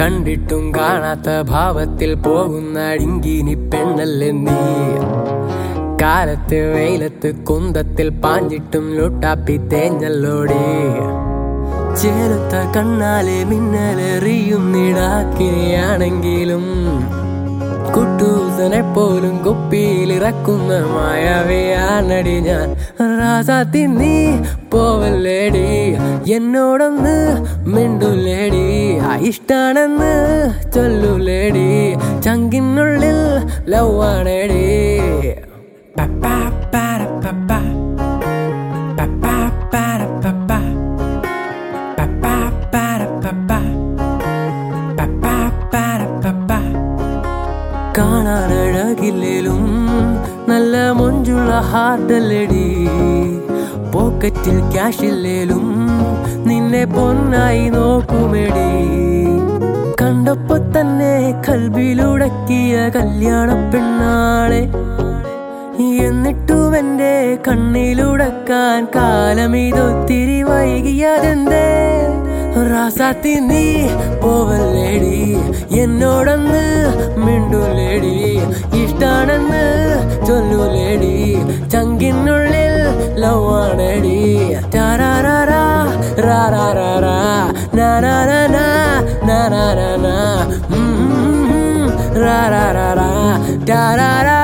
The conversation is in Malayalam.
കണ്ടിട്ടും കാണാത്ത ഭാവത്തിൽ പോകുന്ന ഡിങ്കിനി പെണ്ണല്ലേ നീ കാലത്ത് വെയിലത്ത് കുന്തത്തിൽ പാഞ്ഞിട്ടും ലൊട്ടാപ്പി തേഞ്ഞല്ലോടേ ചേലത്ത കണ്ണാലെ മിന്നലെറിയും നിടാക്കിനെയാണെങ്കിലും കുട്ടൂസനെ പോലും കുപ്പിയിലിറക്കുന്ന മായാവയാണടി ഞാൻ റാസാത്തി നീ പോവല്ലേടി എന്നോടൊന്ന് മിണ്ടുലേടി ഇഷ്ടാണെന്ന് ചൊല്ലുലേടി ചങ്കിനുള്ളിൽ ലവാണേടി പപ്പാ പാര പപ്പാ പപ്പാ പാര പപ്പാ പപ്പാ പാര പപ്പാ പപ്പാ പാര പപ്പാ കാണാനഴകില്ലേലും നല്ല മൊഞ്ചുള്ള ഹാർട്ടല്ലടി പോക്കറ്റിൽ ക്യാഷ് ഇല്ലേലും നിന്നെ പൊന്നായി നോക്കുമെടി കണ്ടപ്പോ തന്നെ കൽബിലുടക്കിയ കല്യാണ പെണ്ണാളെ എന്നിട്ടും എന്റെ കണ്ണിലുടക്കാൻ കാലം ഇതൊത്തിരി വൈകിയതെന്തേ റാസാത്തി നീ പോവല്ലേടി എന്നോടൊന്ന് മിണ്ടുലേടി ഇഷ്ടാണെന്ന് ചൊല്ലുലേടി ചങ്കിനുള്ളിൽ ലവാണേടി ടാരാറാ റാറാറാ നാനാനാ നാനാനാ റാറാറാ ടാരാറാ